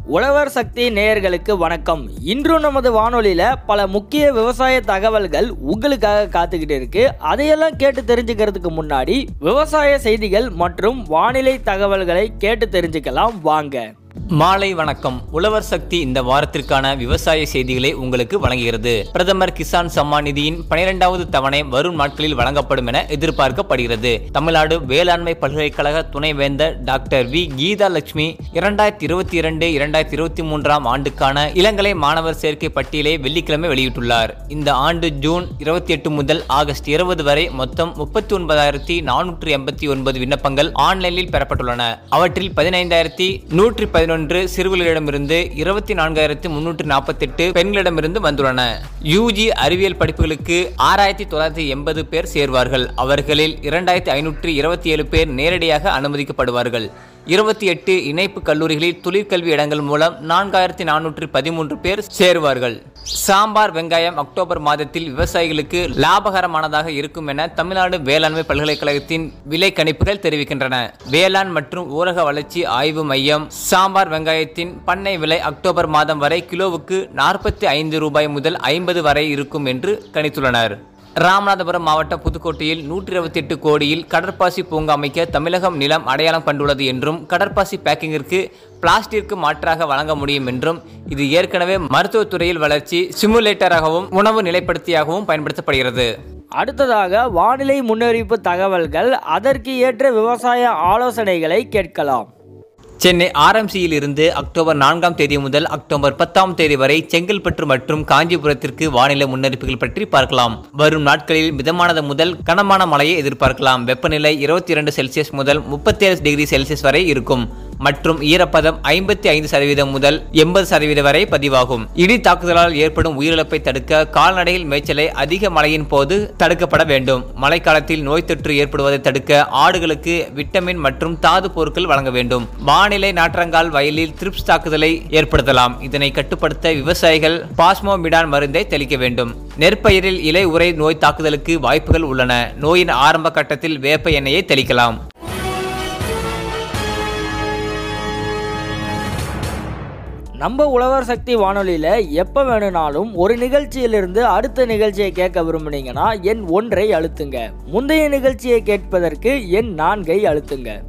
உழவர் சக்தி நேயர்களுக்கு வணக்கம் இன்று நமது வானொலியில பல முக்கிய விவசாய தகவல்கள் உங்களுக்காக காத்துக்கிட்டு இருக்கு அதையெல்லாம் கேட்டு தெரிஞ்சுக்கிறதுக்கு முன்னாடி விவசாய செய்திகள் மற்றும் வானிலை தகவல்களை கேட்டு தெரிஞ்சுக்கலாம் வாங்க மாலை வணக்கம் உழவர் சக்தி இந்த வாரத்திற்கான விவசாய செய்திகளை உங்களுக்கு வழங்குகிறது பிரதமர் கிசான் சம்மான் நிதியின் பனிரெண்டாவது தவணை வரும் நாட்களில் வழங்கப்படும் என எதிர்பார்க்கப்படுகிறது தமிழ்நாடு வேளாண்மை பல்கலைக்கழக துணைவேந்தர் டாக்டர் வி கீதா லட்சுமி இரண்டாயிரத்தி இருபத்தி இரண்டு இரண்டாயிரத்தி இருபத்தி மூன்றாம் ஆண்டுக்கான இளங்கலை மாணவர் சேர்க்கை பட்டியலை வெள்ளிக்கிழமை வெளியிட்டுள்ளார் இந்த ஆண்டு ஜூன் இருபத்தி எட்டு முதல் ஆகஸ்ட் இருபது வரை மொத்தம் முப்பத்தி ஒன்பதாயிரத்தி நானூற்றி எண்பத்தி ஒன்பது விண்ணப்பங்கள் ஆன்லைனில் பெறப்பட்டுள்ளன அவற்றில் பதினைந்தாயிரத்தி நூற்றி பதினொன்று சிறுவர்களிடமிருந்து இருபத்தி நான்காயிரத்தி முன்னூற்றி நாற்பத்தெட்டு பெண்களிடமிருந்து வந்துள்ளன யூஜி அறிவியல் படிப்புகளுக்கு ஆறாயிரத்தி தொள்ளாயிரத்தி எண்பது பேர் சேர்வார்கள் அவர்களில் இரண்டாயிரத்தி ஐநூற்றி இருபத்தி ஏழு பேர் நேரடியாக அனுமதிக்கப்படுவார்கள் இருபத்தி எட்டு இணைப்பு கல்லூரிகளில் தொழிற்கல்வி இடங்கள் மூலம் நான்காயிரத்தி நானூற்றி பதிமூன்று பேர் சேருவார்கள் சாம்பார் வெங்காயம் அக்டோபர் மாதத்தில் விவசாயிகளுக்கு லாபகரமானதாக இருக்கும் என தமிழ்நாடு வேளாண்மை பல்கலைக்கழகத்தின் விலை கணிப்புகள் தெரிவிக்கின்றன வேளாண் மற்றும் ஊரக வளர்ச்சி ஆய்வு மையம் சாம்பார் வெங்காயத்தின் பண்ணை விலை அக்டோபர் மாதம் வரை கிலோவுக்கு நாற்பத்தி ஐந்து ரூபாய் முதல் ஐம்பது வரை இருக்கும் என்று கணித்துள்ளனர் ராமநாதபுரம் மாவட்டம் புதுக்கோட்டையில் நூற்றி இருபத்தி எட்டு கோடியில் கடற்பாசி பூங்கா அமைக்க தமிழகம் நிலம் அடையாளம் கண்டுள்ளது என்றும் கடற்பாசி பேக்கிங்கிற்கு பிளாஸ்டிற்கு மாற்றாக வழங்க முடியும் என்றும் இது ஏற்கனவே மருத்துவத்துறையில் வளர்ச்சி சிமுலேட்டராகவும் உணவு நிலைப்படுத்தியாகவும் பயன்படுத்தப்படுகிறது அடுத்ததாக வானிலை முன்னறிவிப்பு தகவல்கள் அதற்கு ஏற்ற விவசாய ஆலோசனைகளை கேட்கலாம் சென்னை ஆர்எம்சியில் இருந்து அக்டோபர் நான்காம் தேதி முதல் அக்டோபர் பத்தாம் தேதி வரை செங்கல்பட்டு மற்றும் காஞ்சிபுரத்திற்கு வானிலை முன்னறிப்புகள் பற்றி பார்க்கலாம் வரும் நாட்களில் மிதமானது முதல் கனமான மழையை எதிர்பார்க்கலாம் வெப்பநிலை இருபத்தி இரண்டு செல்சியஸ் முதல் முப்பத்தேழு டிகிரி செல்சியஸ் வரை இருக்கும் மற்றும் ஈரப்பதம் ஐம்பத்தி ஐந்து சதவீதம் முதல் எண்பது சதவீதம் வரை பதிவாகும் இடி தாக்குதலால் ஏற்படும் உயிரிழப்பை தடுக்க கால்நடையில் மேய்ச்சலை அதிக மழையின் போது தடுக்கப்பட வேண்டும் மழைக்காலத்தில் நோய் தொற்று ஏற்படுவதை தடுக்க ஆடுகளுக்கு விட்டமின் மற்றும் தாது பொருட்கள் வழங்க வேண்டும் வானிலை நாற்றங்கால் வயலில் த்ரிப்ஸ் தாக்குதலை ஏற்படுத்தலாம் இதனை கட்டுப்படுத்த விவசாயிகள் பாஸ்மோமிடான் மருந்தை தெளிக்க வேண்டும் நெற்பயிரில் இலை உறை நோய் தாக்குதலுக்கு வாய்ப்புகள் உள்ளன நோயின் ஆரம்ப கட்டத்தில் வேப்ப எண்ணெயை தெளிக்கலாம் நம்ம உழவர் சக்தி வானொலியில் எப்போ வேணும்னாலும் ஒரு நிகழ்ச்சியிலிருந்து அடுத்த நிகழ்ச்சியை கேட்க விரும்புனீங்கன்னா எண் ஒன்றை அழுத்துங்க முந்தைய நிகழ்ச்சியை கேட்பதற்கு எண் நான்கை அழுத்துங்க